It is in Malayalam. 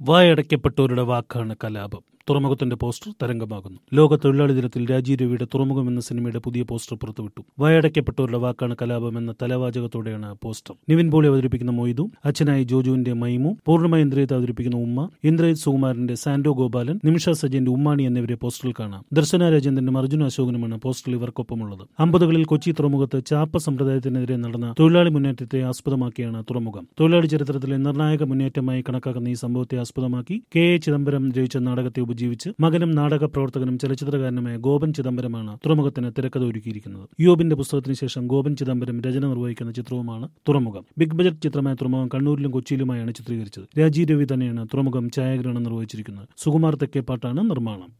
വായടയ്ക്കപ്പെട്ടവരുടെ വാക്കാണ് കലാപം തുറമുഖത്തിന്റെ പോസ്റ്റർ തരംഗമാകുന്നു ലോക തൊഴിലാളി ദിനത്തിൽ രാജീവ് രവിയുടെ തുറമുഖം എന്ന സിനിമയുടെ പുതിയ പോസ്റ്റർ പുറത്തുവിട്ടു വായടയ്ക്കപ്പെട്ടവരുടെ വാക്കാണ് കലാപം എന്ന തലവാചകത്തോടെയാണ് പോസ്റ്റർ നിവിൻ പോളി അവതരിപ്പിക്കുന്ന മൊയ്തു അച്ഛനായി ജോജുവിന്റെ മൈമു പൂർണ്ണമായ ഇന്ദ്രിയത്തെ അവതരിപ്പിക്കുന്ന ഉമ്മ ഇന്ദ്രജിത് സുകുമാരന്റെ സാന്റോ ഗോപാലൻ നിമിഷ സജന്റെ ഉമ്മാണി എന്നിവരെ പോസ്റ്ററിൽ കാണാം ദർശന രാജേന്ദ്രനും അർജുന അശോകനുമാണ് പോസ്റ്ററിൽ ഇവർക്കൊപ്പമുള്ളത് അമ്പതുകളിൽ കൊച്ചി തുറമുഖത്ത് ചാപ്പ സമ്പ്രദായത്തിനെതിരെ നടന്ന തൊഴിലാളി മുന്നേറ്റത്തെ ആസ്പദമാക്കിയാണ് തുറമുഖം തൊഴിലാളി ചരിത്രത്തിലെ നിർണായക മുന്നേറ്റമായി കണക്കാക്കുന്ന ഈ സംഭവത്തെ ആസ്പദമാക്കി കെ എ ചിദംബരം രചിച്ച നാടകത്തെ ഉപജീവിച്ച് മകനും നാടക പ്രവർത്തകനും ചലച്ചിത്രകാരനുമായ ഗോപൻ ചിദംബരമാണ് തുറമുഖത്തിന് തിരക്കഥ ഒരുക്കിയിരിക്കുന്നത് യുവബിന്റെ പുസ്തകത്തിന് ശേഷം ഗോപൻ ചിദംബരം രചന നിർവഹിക്കുന്ന ചിത്രവുമാണ് തുറമുഖം ബിഗ് ബജറ്റ് ചിത്രമായ തുറമുഖം കണ്ണൂരിലും കൊച്ചിയിലുമായാണ് ചിത്രീകരിച്ചത് രാജീവ് രവി തന്നെയാണ് തുറമുഖം ഛായാഗ്രഹണം നിർവഹിച്ചിരിക്കുന്നത് സുകുമാർ തെക്കേപ്പാട്ടാണ് നിർമ്മാണം